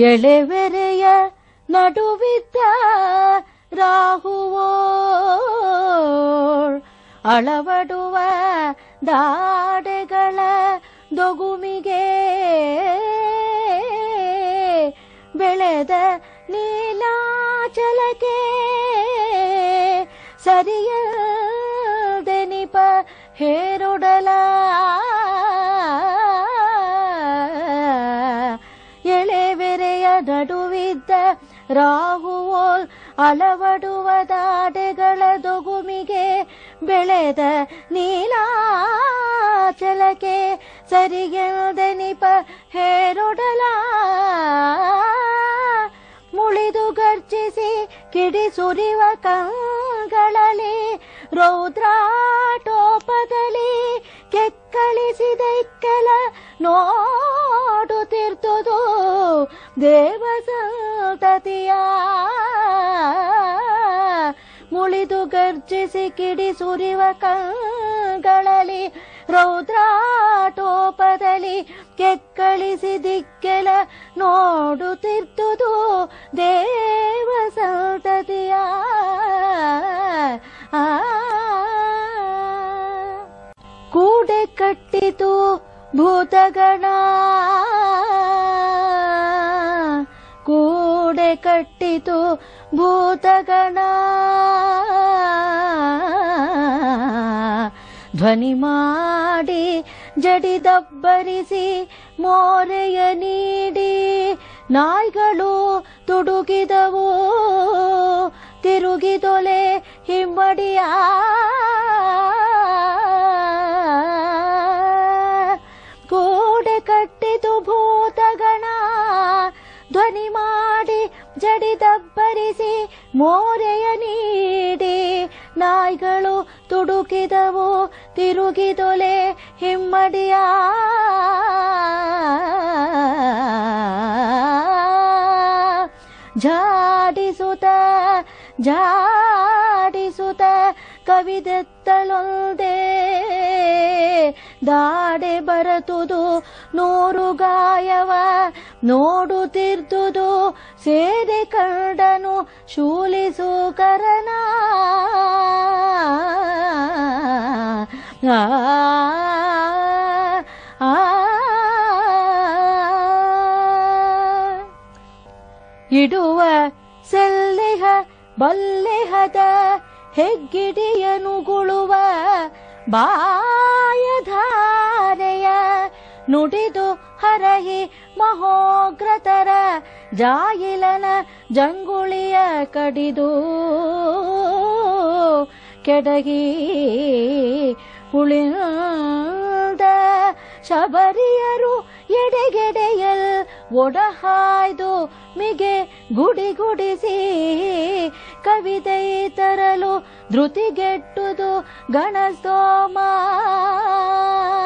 ಎಳೆವೆರೆಯ ನಡುವಿದ್ದ ರಾಹುವೋ ಅಳವಡುವ ದಾಡೆಗಳ ದೊಗುಮಿಗೆ ಬೆಳೆದ ನೀಲಾಚಲಕೆ ಸರಿಯದೆನಿಪ ಹೇರೊಡಲ ಎಳೆವೆರೆಯ ನಡುವಿದ್ದ ರಾಹುವೋಲ್ ಅಲವಡುವ ದಾಡೆಗಳ ದೊಗುಮಿಗೆ ಬೆಳೆದ ನೀಲಾಚಲಕೆ ಸರಿಯದೆನಿಪ ಹೇರೊಡಲ ಮುಳಿದು ಗರ್ಜಿಸಿ ಕಿಡಿ ಸುರಿವ ಕಂಗಳಲ್ಲಿ ರೌದ್ರಾಟೋಪದಲ್ಲಿ ಕೆಕ್ಕಳಿಸಿದ ಇಕ್ಕಲ ನೋಡುತ್ತಿರ್ತುದು ದೇವ ಸಂತತಿಯ ಮುಳಿದು ಗರ್ಜಿಸಿ ಕಿಡಿ ಸುರಿವ ಕಂಗಳಲ್ಲಿ ರೌದ್ರಾಟೋಪದಲ್ಲಿ ಕೆಕ್ಕಳಿಸಿ ದಿಕ್ಕೆಲ ನೋಡುತ್ತಿರ್ತುದು ದೇವ ಸಂತತಿಯ ಆ ಕೂಡೆ ಕಟ್ಟಿತು ಭೂತಗಣ ಕೂಡೆ ಕಟ್ಟಿತು ಭೂತಗಣ ಧ್ವನಿ ಮಾಡಿ ಜಡಿದಬ್ಬರಿಸಿ ಮೋರೆಯ ನೀಡಿ ನಾಯ್ಗಳು ತುಡುಗಿದವು ತಿರುಗಿದೊಲೆ ಹಿಮ್ಮಡಿಯ ಕೂಡೆ ಕಟ್ಟಿತು ಭೂತಗಣ ಧ್ವನಿ ಮಾಡಿ ಜಡಿದಬ್ಬರಿಸಿ ಮೋರೆಯ ನೀಡಿ ನಾಯ್ಗಳು ತುಡುಕಿದವು ತಿರುಗಿದೊಲೆ ಹಿಮ್ಮಡಿಯ ಜಾಡಿಸುತ್ತ ಜಾಡಿಸುತ್ತ ಕವಿದೆತ್ತಲೊಂದೇ ದಾಡೆ ಬರತುದು ನೂರು ಗಾಯವ ನೋಡುತ್ತಿರ್ದುದು ಸೇದೆ ಕಂಡನು ಶೂಲಿಸು ಕರನ ಆ ಆ ಇಡುವ ಸೆಲ್ಲೆಹ ಬಲ್ಲೆಹದ ಹೆಗ್ಗಿಡಿಯನುಗುಳುವ ಬಾಯಧಾರೆಯ ನುಡಿದು ಹರಹಿ ಮಹೋಗ್ರತರ ಜಾಯಿಲನ ಜಂಗುಳಿಯ ಕಡಿದು ಕೆಡಗಿ ಉಳಿದ ಶಬರಿಯರು ಎಡೆಗೆಡೆಯಲ್ ಒಡಹಾಯ್ದು ಮಿಗೆ ಗುಡಿ ಗುಡಿಸಿ ಕವಿತೆ ತರಲು ಧೃತಿಗೆಟ್ಟುದು ಗಣಸ್ತೋಮ